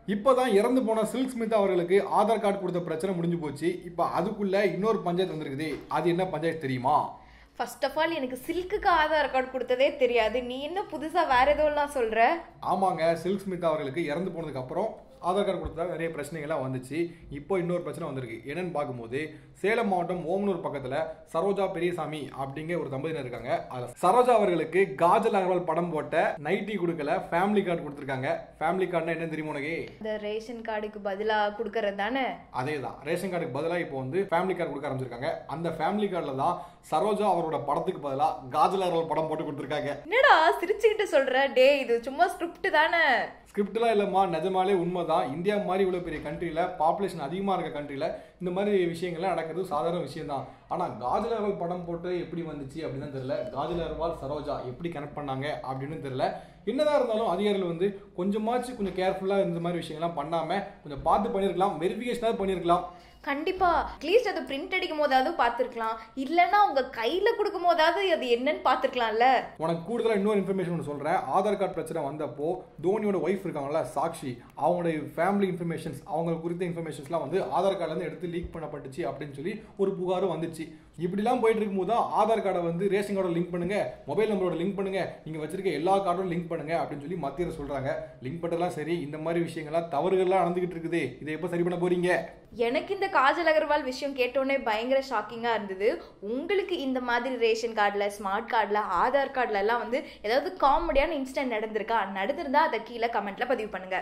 இப்போதான் இறந்து போன சில்க் ஸ்மித் அவர்களுக்கு ஆதார் கார்டு கொடுத்த பிரச்சனை முடிஞ்சு போச்சு இப்போ அதுக்குள்ள இன்னொரு பஞ்சாயத்து வந்திருக்குது அது என்ன பஞ்சாயத்து தெரியுமா ஃபர்ஸ்ட் ஆஃப் ஆல் எனக்கு சில்க்குக்கு ஆதார் கார்டு கொடுத்ததே தெரியாது நீ என்ன புதுசா வேற எதுவும் சொல்ற ஆமாங்க சில்க் ஸ்மித் அவர்களுக்கு இறந்து போனதுக்கு அப்புறம் ஆதார் கார்டு கொடுத்தா நிறைய பிரச்சனைகள்லாம் வந்துச்சு இப்போ இன்னொரு பிரச்சனை வந்திருக்கு என்னன்னு பார்க்கும்போது சேலம் மாவட்டம் ஓமனூர் பக்கத்துல சரோஜா பெரியசாமி அப்படிங்கிற ஒரு தம்பதியினர் இருக்காங்க அதுல சரோஜா அவர்களுக்கு காஜல் அகர்வால் படம் போட்ட நைட்டி கொடுக்கல ஃபேமிலி கார்டு கொடுத்துருக்காங்க ஃபேமிலி கார்டுனா என்ன தெரியுமா உனக்கு இந்த ரேஷன் கார்டுக்கு பதிலா கொடுக்கறது தானே அதே தான் ரேஷன் கார்டுக்கு பதிலாக இப்போ வந்து ஃபேமிலி கார்டு கொடுக்க ஆரம்பிச்சிருக்காங்க அந்த ஃபேமிலி கார்டில் தான் சரோஜா அவரோட படத்துக்கு பதிலாக காஜல் அகர்வால் படம் போட்டு கொடுத்துருக்காங்க என்னடா சிரிச்சுக்கிட்டு சொல்ற டே இது சும்மா ஸ்கிரிப்ட் தானே ஸ்கிரிப்ட்லாம் இல்லைம்மா நிஜமாலே உண்மைதான் இந்தியா மாதிரி இவ்வளோ பெரிய கண்ட்ரியில் பாப்புலேஷன் அதிகமாக இருக்க கண்ட்ரியில் இந்த மாதிரி விஷயங்கள்லாம் நடக்கிறது சாதாரண விஷயம் தான் ஆனால் காஜல் அகர்வால் படம் போட்டு எப்படி வந்துச்சு அப்படின்னு தெரியல காஜல் அகர்வால் சரோஜா எப்படி கனெக்ட் பண்ணாங்க அப்படின்னு தெரியல என்னதான் இருந்தாலும் அதிகாரிகள் வந்து கொஞ்சமாச்சு கொஞ்சம் கேர்ஃபுல்லாக இந்த மாதிரி விஷயங்கள்லாம் பண்ணாமல் கொஞ்சம் பார்த்து பண்ணியிருக்கலாம் வெரிஃபிகேஷனாக பண்ணியிருக்கலாம் கண்டிப்பா அட்லீஸ்ட் அது பிரிண்ட் அடிக்கும் போதாவது பார்த்துருக்கலாம் இல்லைன்னா உங்க கையில கொடுக்கும் போதாவது அது என்னன்னு பார்த்துருக்கலாம்ல உனக்கு கூடுதலாக இன்னொரு இன்ஃபர்மேஷன் ஒன்று சொல்கிறேன் ஆதார் கார்டு பிரச்சனை வந்தப்போ தோனியோட ஒய்ஃப் இருக்காங்கல்ல சாக்ஷி அவங்களுடைய ஃபேமிலி இன்ஃபர்மேஷன்ஸ் அவங்க குறித்த இன்ஃபர்மேஷன்ஸ்லாம் வந்து ஆதார் கார்டுலேருந்து எடுத்து லீக் பண்ணப்பட்டுச்சு அப்படின்னு சொல்லி ஒரு புகாரும் வந்துச்சு இப்படிலாம் போயிட்டு இருக்கும்போது தான் ஆதார் கார்டை வந்து ரேஷன் கார்டோட லிங்க் பண்ணுங்க மொபைல் நம்பரோட லிங்க் பண்ணுங்க நீங்கள் வச்சிருக்க எல்லா கார்டும் லிங்க் பண்ணுங்க அப்படின்னு சொல்லி மத்திய அரசு சொல்கிறாங்க லிங்க் பண்ணலாம் சரி இந்த மாதிரி விஷயங்கள்லாம் தவறுகள்லாம் நடந்துகிட்டு இருக்குது இதை எப்போ சரி பண்ண போறீங்க எனக்கு இந்த காஜல் அகர்வால் விஷயம் கேட்டோன்னே பயங்கர ஷாக்கிங்கா இருந்தது உங்களுக்கு இந்த மாதிரி ரேஷன் கார்டில் ஸ்மார்ட் கார்டில் ஆதார் கார்டில் எல்லாம் வந்து ஏதாவது காமெடியான இன்சிடென்ட் நடந்திருக்கா நடந்திருந்தா அதை கீழே கமெண்ட்ல பதிவு பண்ணுங்க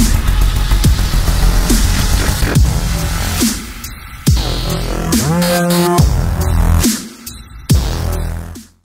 Thank